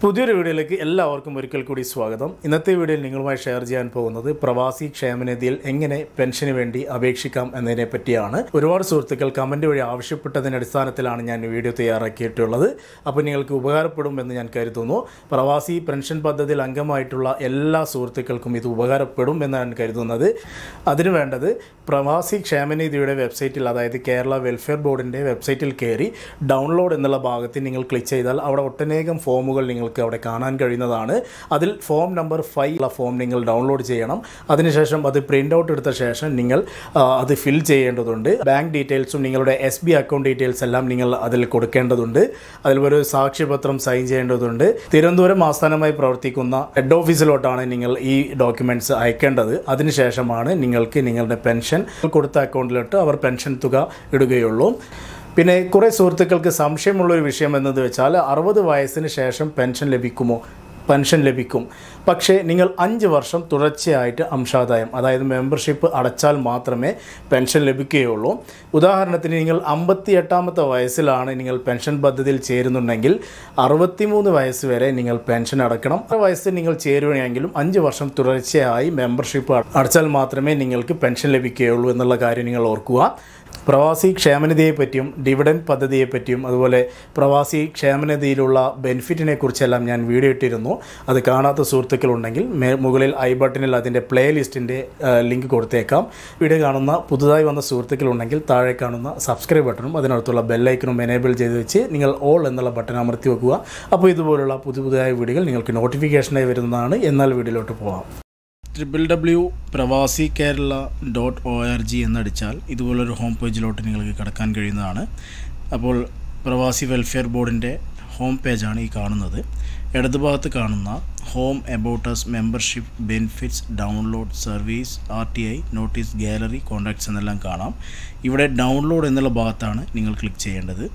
പുതിയൊരു വീഡിയോയിലേക്ക് എല്ലാവർക്കും ഒരിക്കൽ കൂടി സ്വാഗതം ഇന്നത്തെ വീഡിയോയിൽ നിങ്ങളുമായി ഷെയർ ചെയ്യാൻ പോകുന്നത് പ്രവാസി ക്ഷേമനിധിയിൽ എങ്ങനെ പെൻഷന് വേണ്ടി അപേക്ഷിക്കാം എന്നതിനെ പറ്റിയാണ് ഒരുപാട് സുഹൃത്തുക്കൾ കമൻറ്റ് വഴി ആവശ്യപ്പെട്ടതിൻ്റെ അടിസ്ഥാനത്തിലാണ് ഞാൻ ഈ വീഡിയോ തയ്യാറാക്കിയിട്ടുള്ളത് അപ്പോൾ നിങ്ങൾക്ക് ഉപകാരപ്പെടും എന്ന് ഞാൻ കരുതുന്നു പ്രവാസി പെൻഷൻ പദ്ധതിയിൽ അംഗമായിട്ടുള്ള എല്ലാ സുഹൃത്തുക്കൾക്കും ഇത് ഉപകാരപ്പെടും എന്നാണ് ഞാൻ കരുതുന്നത് അതിനു വേണ്ടത് പ്രവാസി ക്ഷേമനിധിയുടെ വെബ്സൈറ്റിൽ അതായത് കേരള വെൽഫെയർ ബോർഡിൻ്റെ വെബ്സൈറ്റിൽ കയറി ഡൗൺലോഡ് എന്നുള്ള ഭാഗത്ത് നിങ്ങൾ ക്ലിക്ക് ചെയ്താൽ അവിടെ ഒട്ടനേകം ഫോമുകൾ നിങ്ങൾക്ക് അവിടെ കാണാൻ കഴിയുന്നതാണ് അതിൽ ഫോം നമ്പർ ഫൈവ് ഉള്ള ഫോം നിങ്ങൾ ഡൗൺലോഡ് ചെയ്യണം അതിനുശേഷം അത് പ്രിൻ്റ് ഔട്ട് എടുത്ത ശേഷം നിങ്ങൾ ആ, അത് ഫിൽ ചെയ്യേണ്ടതുണ്ട് ബാങ്ക് ഡീറ്റെയിൽസും നിങ്ങളുടെ എസ് ബി അക്കൗണ്ട് ഡീറ്റെയിൽസ് എല്ലാം നിങ്ങൾ അതിൽ കൊടുക്കേണ്ടതുണ്ട് അതിൽ ഒരു സാക്ഷ്യപത്രം സൈൻ ചെയ്യേണ്ടതുണ്ട് തിരുവനന്തപുരം ആസ്ഥാനമായി പ്രവർത്തിക്കുന്ന ഹെഡ് ഓഫീസിലോട്ടാണ് നിങ്ങൾ ഈ ഡോക്യുമെൻറ്റ്സ് അയക്കേണ്ടത് അതിനുശേഷമാണ് നിങ്ങൾക്ക് നിങ്ങളുടെ പെൻഷൻ കൊടുത്ത അക്കൗണ്ടിലോട്ട് അവർ പെൻഷൻ തുക ഇടുകയുള്ളൂ പിന്നെ കുറേ സുഹൃത്തുക്കൾക്ക് സംശയമുള്ളൊരു വിഷയം എന്നത് വെച്ചാൽ അറുപത് വയസ്സിന് ശേഷം പെൻഷൻ ലഭിക്കുമോ പെൻഷൻ ലഭിക്കും പക്ഷേ നിങ്ങൾ അഞ്ച് വർഷം തുടർച്ചയായിട്ട് അംശാദായം അതായത് മെമ്പർഷിപ്പ് അടച്ചാൽ മാത്രമേ പെൻഷൻ ലഭിക്കുകയുള്ളൂ ഉദാഹരണത്തിന് നിങ്ങൾ അമ്പത്തി എട്ടാമത്തെ വയസ്സിലാണ് നിങ്ങൾ പെൻഷൻ പദ്ധതിയിൽ ചേരുന്നുണ്ടെങ്കിൽ അറുപത്തിമൂന്ന് വയസ്സ് വരെ നിങ്ങൾ പെൻഷൻ അടക്കണം ആ വയസ്സിൽ നിങ്ങൾ ചേരുകയാണെങ്കിലും അഞ്ച് വർഷം തുടർച്ചയായി മെമ്പർഷിപ്പ് അടച്ചാൽ മാത്രമേ നിങ്ങൾക്ക് പെൻഷൻ ലഭിക്കുകയുള്ളൂ എന്നുള്ള കാര്യം നിങ്ങൾ ഓർക്കുക പ്രവാസി ക്ഷേമനിധിയെപ്പറ്റിയും ഡിവിഡൻഡ് പദ്ധതിയെപ്പറ്റിയും അതുപോലെ പ്രവാസി ക്ഷേമനിധിയിലുള്ള ബെനിഫിറ്റിനെ കുറിച്ചെല്ലാം ഞാൻ വീഡിയോ ഇട്ടിരുന്നു അത് കാണാത്ത സുഹൃത്തുക്കളുണ്ടെങ്കിൽ മേ മുകളിൽ ഐ ബട്ടണിൽ അതിൻ്റെ പ്ലേ ലിസ്റ്റിൻ്റെ ലിങ്ക് കൊടുത്തേക്കാം വീഡിയോ കാണുന്ന പുതുതായി വന്ന സുഹൃത്തുക്കളുണ്ടെങ്കിൽ താഴെ കാണുന്ന സബ്സ്ക്രൈബ് ബട്ടണും അതിനടുത്തുള്ള ബെല്ലൈക്കണും എനേബിൾ ചെയ്ത് വെച്ച് നിങ്ങൾ ഓൾ എന്നുള്ള ബട്ടൺ അമർത്തി വെക്കുക അപ്പോൾ ഇതുപോലുള്ള പുതിയ പുതിയ വീഡിയോകൾ നിങ്ങൾക്ക് നോട്ടിഫിക്കേഷനായി വരുന്നതാണ് എന്നാൽ വീഡിയോയിലോട്ട് പോകാം triple W Pravasi Kerala dot O R G എന്നടിച്ചാൽ ഇതുപോലൊരു ഹോം പേജിലോട്ട് നിങ്ങൾക്ക് കിടക്കാൻ കഴിയുന്നതാണ് അപ്പോൾ പ്രവാസി വെൽഫെയർ ബോർഡിൻ്റെ ഹോം പേജാണ് ഈ കാണുന്നത് ഇടതുഭാഗത്ത് കാണുന്ന home about us membership benefits download service R T I notice gallery contacts എന്നെല്ലാം കാണാം ഇവിടെ ഡൗൺലോഡ് എന്നുള്ള ഭാഗത്താണ് നിങ്ങൾ ക്ലിക്ക് ചെയ്യേണ്ടത്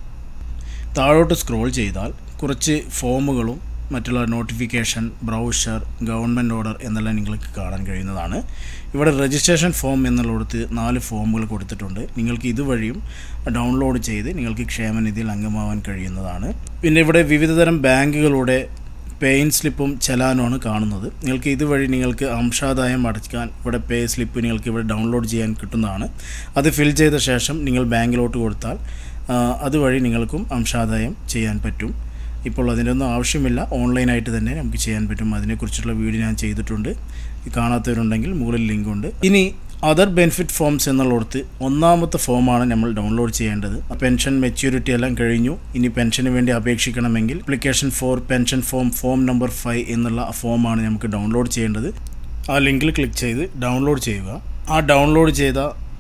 താഴോട്ട് സ്ക്രോൾ ചെയ്താൽ കുറച്ച് ഫോമുകളും മറ്റുള്ള നോട്ടിഫിക്കേഷൻ ബ്രൗഷർ ഗവൺമെൻറ് ഓർഡർ എന്നെല്ലാം നിങ്ങൾക്ക് കാണാൻ കഴിയുന്നതാണ് ഇവിടെ രജിസ്ട്രേഷൻ ഫോം എന്നുള്ളിടത്ത് നാല് ഫോമുകൾ കൊടുത്തിട്ടുണ്ട് നിങ്ങൾക്ക് ഇതുവഴിയും ഡൗൺലോഡ് ചെയ്ത് നിങ്ങൾക്ക് ക്ഷേമനിധിയിൽ അംഗമാവാൻ കഴിയുന്നതാണ് പിന്നെ ഇവിടെ വിവിധതരം ബാങ്കുകളുടെ പെയിൻ സ്ലിപ്പും ചലാനുമാണ് കാണുന്നത് നിങ്ങൾക്ക് ഇതുവഴി നിങ്ങൾക്ക് അംശാദായം അടയ്ക്കാൻ ഇവിടെ പേ സ്ലിപ്പ് നിങ്ങൾക്ക് ഇവിടെ ഡൗൺലോഡ് ചെയ്യാൻ കിട്ടുന്നതാണ് അത് ഫിൽ ചെയ്ത ശേഷം നിങ്ങൾ ബാങ്കിലോട്ട് കൊടുത്താൽ ആ, അതുവഴി നിങ്ങൾക്കും അംശാദായം ചെയ്യാൻ പറ്റും ഇപ്പോൾ അതിൻ്റെ ഒന്നും ആവശ്യമില്ല ഓൺലൈനായിട്ട് തന്നെ നമുക്ക് ചെയ്യാൻ പറ്റും അതിനെക്കുറിച്ചുള്ള വീഡിയോ ഞാൻ ചെയ്തിട്ടുണ്ട് ഇത് കാണാത്തവരുണ്ടെങ്കിൽ മുകളിൽ ലിങ്ക് ഉണ്ട് ഇനി അതർ ബെനിഫിറ്റ് ഫോംസ് എന്നുള്ളിടത്ത് ഒന്നാമത്തെ ഫോമാണ് നമ്മൾ ഡൗൺലോഡ് ചെയ്യേണ്ടത് പെൻഷൻ മെച്യൂരിറ്റി എല്ലാം കഴിഞ്ഞു ഇനി പെൻഷന് വേണ്ടി അപേക്ഷിക്കണമെങ്കിൽ application for pension form form number five എന്നുള്ള ആ ഫോമാണ് നമുക്ക് ഡൗൺലോഡ് ചെയ്യേണ്ടത് ആ ലിങ്കിൽ ക്ലിക്ക് ചെയ്ത് ഡൗൺലോഡ് ചെയ്യുക ആ ഡൗൺലോഡ് ചെയ്ത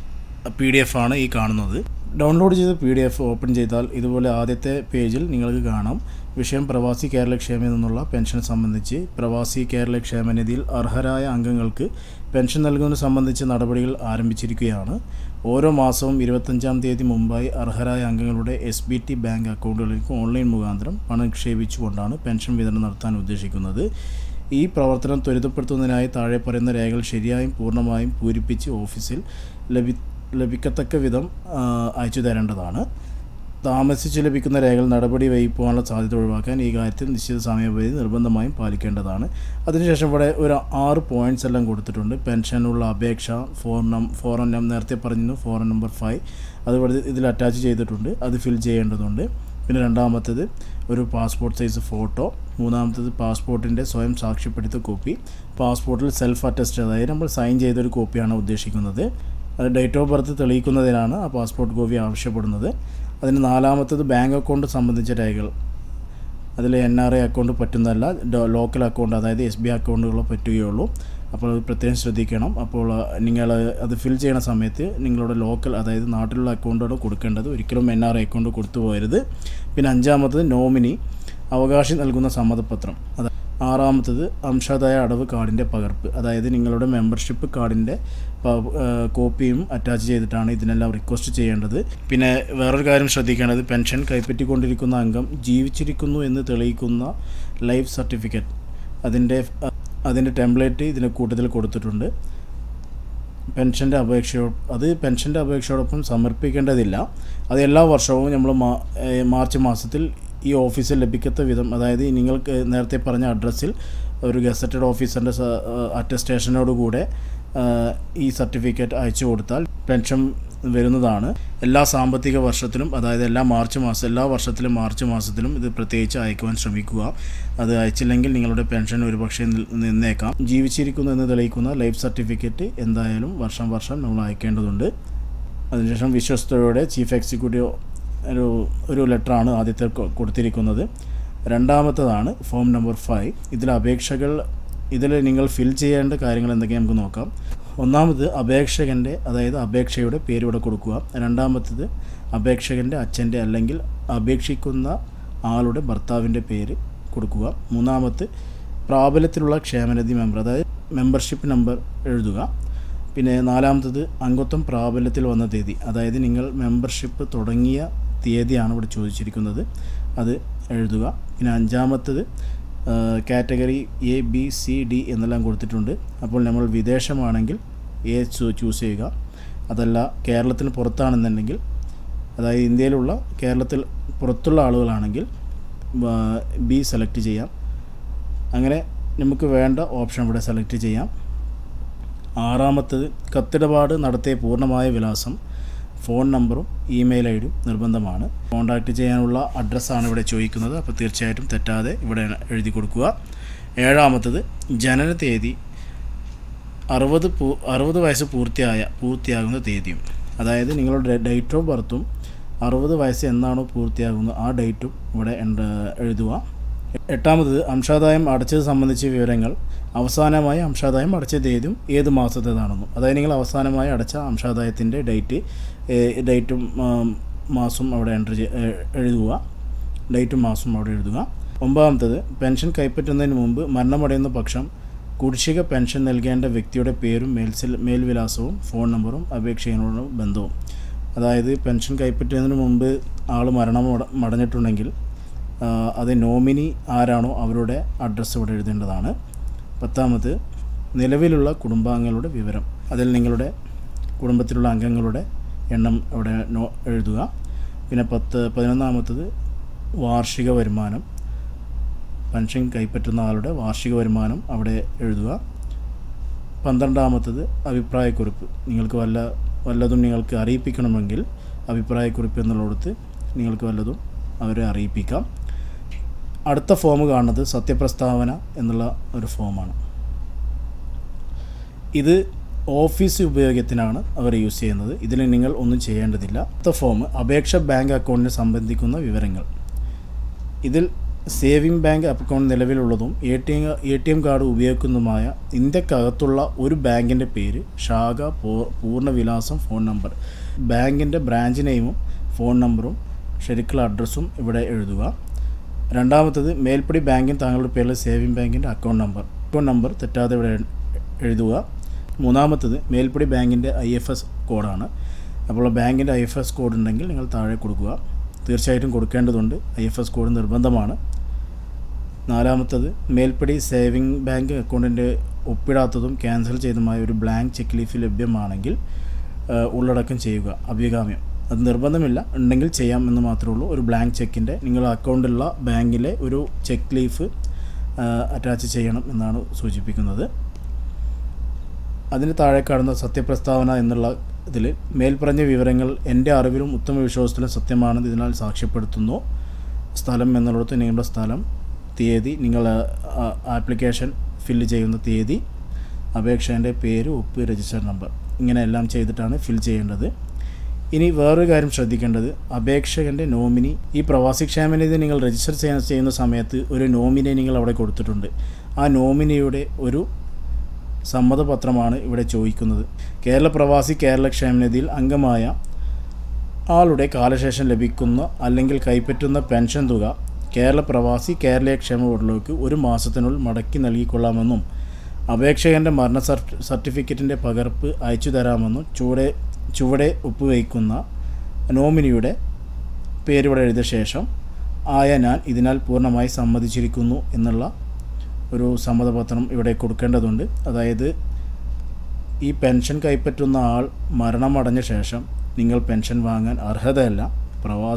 പി ഡി എഫ് ആണ് ഈ കാണുന്നത് ഡൗൺലോഡ് ചെയ്ത പി ഡി എഫ് ഓപ്പൺ ചെയ്താൽ ഇതുപോലെ ആദ്യത്തെ പേജിൽ നിങ്ങൾക്ക് കാണാം വിഷയം പ്രവാസി കേരള ക്ഷേമം നിന്നുള്ള പെൻഷൻ സംബന്ധിച്ച് പ്രവാസി കേരള ക്ഷേമനിധിയിൽ അർഹരായ അംഗങ്ങൾക്ക് പെൻഷൻ നൽകുന്നതിന് സംബന്ധിച്ച നടപടികൾ ആരംഭിച്ചിരിക്കുകയാണ് ഓരോ മാസവും ഇരുപത്തഞ്ചാം തീയതി മുമ്പായി അർഹരായ അംഗങ്ങളുടെ എസ് ബി ടി ബാങ്ക് അക്കൗണ്ടുകളിലേക്ക് ഓൺലൈൻ മുഖാന്തരം പണം നിക്ഷേപിച്ചുകൊണ്ടാണ് പെൻഷൻ വിതരണം നടത്താൻ ഉദ്ദേശിക്കുന്നത് ഈ പ്രവർത്തനം ത്വരിതപ്പെടുത്തുന്നതിനായി താഴെ പറയുന്ന രേഖകൾ ശരിയായും പൂർണ്ണമായും പൂരിപ്പിച്ച് ഓഫീസിൽ ലഭി ലഭിക്കത്തക്ക വിധം ആ, അയച്ചു തരേണ്ടതാണ് താമസിച്ച് ലഭിക്കുന്ന രേഖകൾ നടപടി വൈകിപ്പോകാനുള്ള സാധ്യത ഒഴിവാക്കാൻ ഈ കാര്യത്തിൽ നിശ്ചിത സമയപരിധി നിർബന്ധമായും പാലിക്കേണ്ടതാണ് അതിനുശേഷം ഇവിടെ ഒരു ആറ് പോയിൻറ്റ്സ് എല്ലാം കൊടുത്തിട്ടുണ്ട് പെൻഷനുള്ള അപേക്ഷ ഫോം നം ഫോറം നം നേരത്തെ പറഞ്ഞിരുന്നു ഫോറം നമ്പർ ഫൈവ് അത് ഇവിടെ ഇതിൽ അറ്റാച്ച് ചെയ്തിട്ടുണ്ട് അത് ഫിൽ ചെയ്യേണ്ടതുണ്ട് പിന്നെ രണ്ടാമത്തേത് ഒരു പാസ്പോർട്ട് സൈസ് ഫോട്ടോ മൂന്നാമത്തേത് പാസ്പോർട്ടിൻ്റെ സ്വയം സാക്ഷ്യപ്പെടുത്തിയ കോപ്പി പാസ്പോർട്ടിൽ സെൽഫ് അറ്റസ്റ്റ് അതായത് നമ്മൾ സൈൻ ചെയ്തൊരു കോപ്പിയാണ് ഉദ്ദേശിക്കുന്നത് അത് ഡേറ്റ് ഓഫ് ബർത്ത് തെളിയിക്കുന്നതിനാണ് ആ പാസ്പോർട്ട് കോപ്പി ആവശ്യപ്പെടുന്നത് അതിന് നാലാമത്തേത് ബാങ്ക് അക്കൗണ്ട് സംബന്ധിച്ച രേഖകൾ അതിൽ എൻ ആർ ഐ അക്കൗണ്ട് പറ്റുന്നതല്ല ഡോ- ലോക്കൽ അക്കൗണ്ട് അതായത് എസ് ബി ഐ അക്കൗണ്ടുകളോ പറ്റുകയുള്ളൂ അപ്പോൾ അത് പ്രത്യേകം ശ്രദ്ധിക്കണം അപ്പോൾ നിങ്ങൾ അത് ഫിൽ ചെയ്യുന്ന സമയത്ത് നിങ്ങളുടെ ലോക്കൽ അതായത് നാട്ടിലുള്ള അക്കൗണ്ടാണ് കൊടുക്കേണ്ടത് ഒരിക്കലും എൻ ആർ ഐ അക്കൗണ്ട് കൊടുത്തു പോകരുത് പിന്നെ അഞ്ചാമത്തത് നോമിനി അവകാശി നൽകുന്ന സമ്മതപത്രം അത് ആറാമത്തത് അംശാദായ അടവ് കാർഡിൻ്റെ പകർപ്പ് അതായത് നിങ്ങളുടെ മെമ്പർഷിപ്പ് കാർഡിൻ്റെ പ- ആ, കോപ്പിയും അറ്റാച്ച് ചെയ്തിട്ടാണ് ഇതിനെല്ലാം റിക്വസ്റ്റ് ചെയ്യേണ്ടത് പിന്നെ വേറൊരു കാര്യം ശ്രദ്ധിക്കേണ്ടത് പെൻഷൻ കൈപ്പറ്റിക്കൊണ്ടിരിക്കുന്ന അംഗം ജീവിച്ചിരിക്കുന്നു എന്ന് തെളിയിക്കുന്ന ലൈഫ് സർട്ടിഫിക്കറ്റ് അതിൻ്റെ അതിൻ്റെ ടെംപ്ലേറ്റ് ഇതിന് കൂട്ടത്തിൽ കൊടുത്തിട്ടുണ്ട് പെൻഷൻ്റെ അപേക്ഷയോ അത് പെൻഷൻ്റെ അപേക്ഷയോടൊപ്പം സമർപ്പിക്കേണ്ടതില്ല അത് എല്ലാ വർഷവും നമ്മൾ മാ ഏ, മാർച്ച് മാസത്തിൽ ഈ ഓഫീസിൽ ലഭിക്കത്ത വിധം അതായത് നിങ്ങൾക്ക് നേരത്തെ പറഞ്ഞ അഡ്രസ്സിൽ ഒരു ഗസറ്റഡ് ഓഫീസറിൻ്റെ അറ്റസ്റ്റേഷനോടുകൂടെ ഈ സർട്ടിഫിക്കറ്റ് അയച്ചു കൊടുത്താൽ പെൻഷൻ വരുന്നതാണ് എല്ലാ സാമ്പത്തിക വർഷത്തിലും അതായത് എല്ലാ മാർച്ച് മാസം എല്ലാ വർഷത്തിലും മാർച്ച് മാസത്തിലും ഇത് പ്രത്യേകിച്ച് അയക്കുവാൻ ശ്രമിക്കുക അത് അയച്ചില്ലെങ്കിൽ നിങ്ങളുടെ പെൻഷൻ ഒരുപക്ഷെ നിൽ- നിന്നേക്കാം ജീവിച്ചിരിക്കുന്നു എന്ന് തെളിയിക്കുന്ന ലൈഫ് സർട്ടിഫിക്കറ്റ് എന്തായാലും വർഷം വർഷം നമ്മൾ അയക്കേണ്ടതുണ്ട് അതിനുശേഷം വിശ്വസ്തയോടെ ചീഫ് എക്സിക്യൂട്ടീവ് ഒരു ഒരു ലെറ്ററാണ് ആദ്യത്തെ കൊ- കൊടുത്തിരിക്കുന്നത് രണ്ടാമത്തതാണ് ഫോം നമ്പർ ഫൈവ് ഇതിൽ അപേക്ഷകൾ ഇതിൽ നിങ്ങൾ ഫിൽ ചെയ്യേണ്ട കാര്യങ്ങൾ എന്തൊക്കെയാണ് നമുക്ക് നോക്കാം ഒന്നാമത് അപേക്ഷകൻ്റെ അതായത് അപേക്ഷയുടെ പേര് ഇവിടെ കൊടുക്കുക രണ്ടാമത്തത് അപേക്ഷകൻ്റെ അച്ഛൻ്റെ അല്ലെങ്കിൽ അപേക്ഷിക്കുന്ന ആളുടെ ഭർത്താവിൻ്റെ പേര് കൊടുക്കുക മൂന്നാമത് പ്രാബല്യത്തിലുള്ള ക്ഷേമനിധി മെമ്പർ അതായത് മെമ്പർഷിപ്പ് നമ്പർ എഴുതുക പിന്നെ നാലാമത്തത് അംഗത്വം പ്രാബല്യത്തിൽ വന്ന തീയതി അതായത് നിങ്ങൾ മെമ്പർഷിപ്പ് തുടങ്ങിയ തീയതിയാണ് ഇവിടെ ചോദിച്ചിരിക്കുന്നത് അത് എഴുതുക പിന്നെ അഞ്ചാമത്തത് category A B C D എന്നെല്ലാം കൊടുത്തിട്ടുണ്ട് അപ്പോൾ നമ്മൾ വിദേശമാണെങ്കിൽ എ ചൂസ് ചെയ്യുക അതല്ല കേരളത്തിന് പുറത്താണെന്നുണ്ടെങ്കിൽ അതായത് ഇന്ത്യയിലുള്ള കേരളത്തിൽ പുറത്തുള്ള ആളുകളാണെങ്കിൽ ബി സെലക്ട് ചെയ്യാം അങ്ങനെ നമുക്ക് വേണ്ട ഓപ്ഷൻ ഇവിടെ സെലക്ട് ചെയ്യാം ആറാമത്തത് കത്തിടപാട് നടത്തിയ പൂർണ്ണമായ വിലാസം ഫോൺ നമ്പറും ഇമെയിൽ ഐ ഡിയും നിർബന്ധമാണ് കോൺടാക്റ്റ് ചെയ്യാനുള്ള അഡ്രസ്സാണ് ഇവിടെ ചോദിക്കുന്നത് അപ്പോൾ തീർച്ചയായിട്ടും തെറ്റാതെ ഇവിടെ എഴുതി കൊടുക്കുക ഏഴാമത്തത് ജനന തീയതി അറുപത് പൂ അറുപത് വയസ്സ് പൂർത്തിയായ പൂർത്തിയാകുന്ന തീയതിയും അതായത് നിങ്ങളുടെ ഡേറ്റ് ഓഫ് ബർത്തും അറുപത് വയസ്സ് എന്നാണോ പൂർത്തിയാകുന്നത് ആ ഡേറ്റും ഇവിടെ എൻ്റ- എഴുതുക എട്ടാമത് അംശാദായം അടച്ചത് സംബന്ധിച്ച വിവരങ്ങൾ അവസാനമായി അംശാദായം അടച്ച തീയതിയും ഏത് മാസത്തേതാണെന്നും അതായത് നിങ്ങൾ അവസാനമായി അടച്ച അംശാദായത്തിൻ്റെ ഡേറ്റ് ഡേറ്റും മാസവും അവിടെ എൻ്റർ എഴുതുക ഡേറ്റും മാസവും അവിടെ എഴുതുക ഒമ്പതാമത്തത് പെൻഷൻ കൈപ്പറ്റുന്നതിന് മുമ്പ് മരണമടയുന്ന പക്ഷം കുടിശ്ശിക പെൻഷൻ നൽകേണ്ട വ്യക്തിയുടെ പേരും മേൽസിൽ മേൽവിലാസവും ഫോൺ നമ്പറും അപേക്ഷയോടും ബന്ധവും അതായത് പെൻഷൻ കൈപ്പറ്റുന്നതിന് മുമ്പ് ആൾ മരണം മട- മടഞ്ഞിട്ടുണ്ടെങ്കിൽ ആ, അത് നോമിനി ആരാണോ അവരുടെ അഡ്രസ്സ് ഇവിടെ എഴുതേണ്ടതാണ് പത്താമത് നിലവിലുള്ള കുടുംബാംഗങ്ങളുടെ വിവരം അതിൽ നിങ്ങളുടെ കുടുംബത്തിലുള്ള അംഗങ്ങളുടെ എണ്ണം അവിടെ നോ എഴുതുക പിന്നെ പത്ത് പതിനൊന്നാമത്തത് വാർഷിക വരുമാനം പെൻഷൻ കൈപ്പറ്റുന്ന ആളുടെ വാർഷിക വരുമാനം അവിടെ എഴുതുക പന്ത്രണ്ടാമത്തത് അഭിപ്രായക്കുറിപ്പ് നിങ്ങൾക്ക് വല്ല വല്ലതും നിങ്ങൾക്ക് അറിയിപ്പിക്കണമെങ്കിൽ അഭിപ്രായക്കുറിപ്പ് എന്നുള്ളിടത്ത് നിങ്ങൾക്ക് വല്ലതും അവരെ അറിയിപ്പിക്കാം അടുത്ത ഫോം കാണുന്നത് സത്യപ്രസ്താവന എന്നുള്ള ഒരു ഫോമാണ് ഇത് ഓഫീസ് ഉപയോഗത്തിനാണ് അവർ യൂസ് ചെയ്യുന്നത് ഇതിൽ നിങ്ങൾ ഒന്നും ചെയ്യേണ്ടതില്ല അടുത്ത ഫോം അപേക്ഷ ബാങ്ക് അക്കൗണ്ടിനെ സംബന്ധിക്കുന്ന വിവരങ്ങൾ ഇതിൽ സേവിംഗ് ബാങ്ക് അക്കൗണ്ട് നിലവിലുള്ളതും A T M A T M card ഉപയോഗിക്കുന്നതുമായ ഇന്ത്യക്കകത്തുള്ള ഒരു ബാങ്കിൻ്റെ പേര് ശാഖ പൂ- പൂർണ്ണ വിലാസം ഫോൺ നമ്പർ ബാങ്കിൻ്റെ ബ്രാഞ്ച് നെയിമും ഫോൺ നമ്പറും ശരിക്കുള്ള അഡ്രസ്സും ഇവിടെ എഴുതുക രണ്ടാമത്തത് മേൽപ്പടി ബാങ്കിൻ താങ്കളുടെ പേരിൽ സേവിംഗ് ബാങ്കിൻ്റെ അക്കൗണ്ട് നമ്പർ അക്കൗണ്ട് നമ്പർ തെറ്റാതെ ഇവിടെ എഴു- എഴുതുക മൂന്നാമത്തത് മേൽപ്പടി ബാങ്കിൻ്റെ ഐ എഫ് എസ് കോഡാണ് അപ്പോൾ ബാങ്കിൻ്റെ ഐ എഫ് എസ് കോഡ് ഉണ്ടെങ്കിൽ നിങ്ങൾ താഴെ കൊടുക്കുക തീർച്ചയായിട്ടും കൊടുക്കേണ്ടതുണ്ട് ഐ എഫ് എസ് കോഡ് നിർബന്ധമാണ് നാലാമത്തത് മേൽപ്പടി സേവിംഗ് ബാങ്ക് അക്കൗണ്ടിൻ്റെ ഒപ്പിടാത്തതും ക്യാൻസൽ ചെയ്തതുമായ ഒരു ബ്ലാങ്ക് ചെക്ക് ലീഫ് ലഭ്യമാണെങ്കിൽ ആ, ഉള്ളടക്കം ചെയ്യുക അഭികാമ്യം അത് നിർബന്ധമില്ല ഉണ്ടെങ്കിൽ ചെയ്യാം എന്ന് മാത്രമേ ഉള്ളൂ ഒരു ബ്ലാങ്ക് ചെക്കിൻ്റെ നിങ്ങളുടെ അക്കൗണ്ടിലുള്ള ബാങ്കിലെ ഒരു ചെക്ക് ലീഫ് അറ്റാച്ച് ചെയ്യണം എന്നാണ് സൂചിപ്പിക്കുന്നത് അതിന് താഴെ കാണുന്ന സത്യപ്രസ്താവന എന്നുള്ള ഇതിൽ മേൽപ്പറഞ്ഞ വിവരങ്ങൾ എൻ്റെ അറിവിലും ഉത്തമ വിശ്വാസത്തിലും സത്യമാണെന്ന് ഇതിനാൽ സാക്ഷ്യപ്പെടുത്തുന്നു സ്ഥലം എന്നുള്ളത് നിങ്ങളുടെ സ്ഥലം തീയതി നിങ്ങൾ ആപ്ലിക്കേഷൻ ഫില്ല് ചെയ്യുന്ന തീയതി അപേക്ഷേൻ്റെ പേര് ഒപ്പ് രജിസ്റ്റർ നമ്പർ ഇങ്ങനെ എല്ലാം ചെയ്തിട്ടാണ് ഫിൽ ചെയ്യേണ്ടത് ഇനി വേറൊരു കാര്യം ശ്രദ്ധിക്കേണ്ടത് അപേക്ഷകൻ്റെ നോമിനി ഈ പ്രവാസി ക്ഷേമനിധി നിങ്ങൾ രജിസ്റ്റർ ചെയ്യാൻ ചെയ്യുന്ന സമയത്ത് ഒരു നോമിനെ നിങ്ങൾ അവിടെ കൊടുത്തിട്ടുണ്ട് ആ നോമിനിയുടെ ഒരു സമ്മതപത്രമാണ് ഇവിടെ ചോദിക്കുന്നത് കേരള പ്രവാസി കേരള ക്ഷേമനിധിയിൽ അംഗമായ ആളുടെ കാലശേഷം ലഭിക്കുന്ന അല്ലെങ്കിൽ കൈപ്പറ്റുന്ന പെൻഷൻ തുക കേരള പ്രവാസി കേരളീയ ക്ഷേമ ബോർഡിലേക്ക് ഒരു മാസത്തിനുള്ളിൽ മടക്കി നൽകിക്കൊള്ളാമെന്നും അപേക്ഷകൻ്റെ മരണ സർട്ടി- സർട്ടിഫിക്കറ്റിൻ്റെ പകർപ്പ് അയച്ചു തരാമെന്നും ചുവടെ ചുവടെ ഒപ്പുവയ്ക്കുന്ന നോമിനിയുടെ പേരിവിടെ എഴുതിയ ശേഷം ആയ ഞാൻ ഇതിനാൽ പൂർണ്ണമായി സമ്മതിച്ചിരിക്കുന്നു എന്നുള്ള ഒരു സമ്മതപത്രം ഇവിടെ കൊടുക്കേണ്ടതുണ്ട് അതായത് ഈ പെൻഷൻ കൈപ്പറ്റുന്ന ആൾ മരണമടഞ്ഞ ശേഷം നിങ്ങൾ പെൻഷൻ വാങ്ങാൻ അർഹതയല്ല പ്രവാസി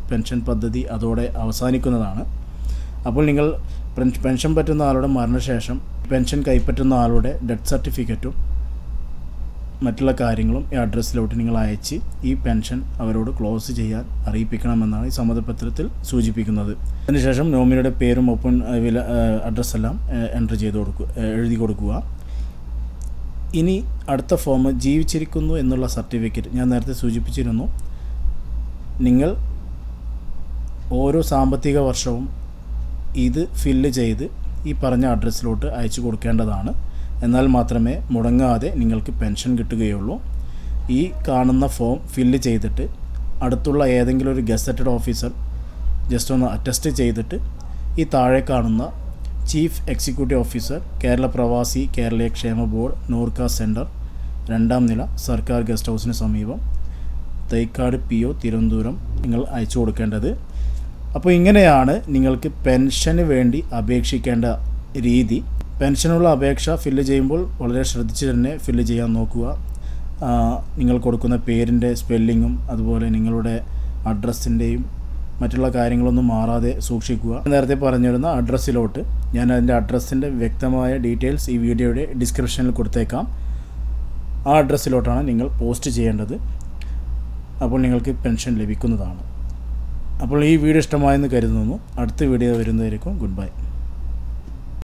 പെൻഷൻ പദ്ധതി അതോടെ അവസാനിക്കുന്നതാണ് അപ്പോൾ നിങ്ങൾ പെൻ- പെൻഷൻ പറ്റുന്ന ആളുടെ മരണശേഷം പെൻഷൻ കൈപ്പറ്റുന്ന ആളുടെ ഡെത്ത് സർട്ടിഫിക്കറ്റും മറ്റുള്ള കാര്യങ്ങളും ഈ അഡ്രസ്സിലോട്ട് നിങ്ങൾ അയച്ച് ഈ പെൻഷൻ അവരോട് ക്ലോസ് ചെയ്യാൻ അറിയിപ്പിക്കണമെന്നാണ് ഈ സമ്മതപത്രത്തിൽ സൂചിപ്പിക്കുന്നത് അതിനുശേഷം നോമിനിയുടെ പേരും ഒപ്പം ഏഹ്, വില ഏഹ്, അഡ്രസ്സെല്ലാം എൻ്റർ ചെയ്ത് കൊടുക്കുക ഏഹ്, എഴുതി കൊടുക്കുക ഇനി അടുത്ത ഫോം ജീവിച്ചിരിക്കുന്നു എന്നുള്ള സർട്ടിഫിക്കറ്റ് ഞാൻ നേരത്തെ സൂചിപ്പിച്ചിരുന്നു നിങ്ങൾ ഓരോ സാമ്പത്തിക വർഷവും ഇത് ഫില്ല് ചെയ്ത് ഈ പറഞ്ഞ അഡ്രസ്സിലോട്ട് അയച്ചു കൊടുക്കേണ്ടതാണ് എന്നാൽ മാത്രമേ മുടങ്ങാതെ നിങ്ങൾക്ക് പെൻഷൻ കിട്ടുകയുള്ളൂ ഈ കാണുന്ന ഫോം ഫില്ല് ചെയ്തിട്ട് അടുത്തുള്ള ഏതെങ്കിലും ഒരു ഗസറ്റഡ് ഓഫീസർ ജസ്റ്റ് ഒന്ന് അറ്റസ്റ്റ് ചെയ്തിട്ട് ഈ താഴെ കാണുന്ന ചീഫ് എക്സിക്യൂട്ടീവ് ഓഫീസർ കേരള പ്രവാസി കേരളീയ ക്ഷേമ ബോർഡ് നൂർക്ക സെൻറ്റർ രണ്ടാം നില സർക്കാർ ഗസ്റ്റ് ഹൗസിന് സമീപം തൈക്കാട് പി ഒ തിരുവനന്തപുരം നിങ്ങൾ അയച്ചു കൊടുക്കേണ്ടത് അപ്പോൾ ഇങ്ങനെയാണ് നിങ്ങൾക്ക് പെൻഷന് വേണ്ടി അപേക്ഷിക്കേണ്ട രീതി പെൻഷനുള്ള അപേക്ഷ ഫില്ല് ചെയ്യുമ്പോൾ വളരെ ശ്രദ്ധിച്ച് തന്നെ ഫില്ല് ചെയ്യാൻ നോക്കുക ആ, നിങ്ങൾ കൊടുക്കുന്ന പേരിൻ്റെ സ്പെല്ലിങ്ങും അതുപോലെ നിങ്ങളുടെ അഡ്രസ്സിൻ്റെയും മറ്റുള്ള കാര്യങ്ങളൊന്നും മാറാതെ സൂക്ഷിക്കുക നേരത്തെ പറഞ്ഞിരുന്ന അഡ്രസ്സിലോട്ട് ഞാൻ അതിൻ്റെ അഡ്രസ്സിൻ്റെ വ്യക്തമായ ഡീറ്റെയിൽസ് ഈ വീഡിയോയുടെ ഡിസ്ക്രിപ്ഷനിൽ കൊടുത്തേക്കാം ആ അഡ്രസ്സിലോട്ടാണ് നിങ്ങൾ പോസ്റ്റ് ചെയ്യേണ്ടത് അപ്പോൾ നിങ്ങൾക്ക് പെൻഷൻ ലഭിക്കുന്നതാണ് അപ്പോൾ ഈ വീഡിയോ ഇഷ്ടമായെന്ന് കരുതുന്നു അടുത്ത വീഡിയോ വരുന്നതായിരിക്കും ഗുഡ് ബൈ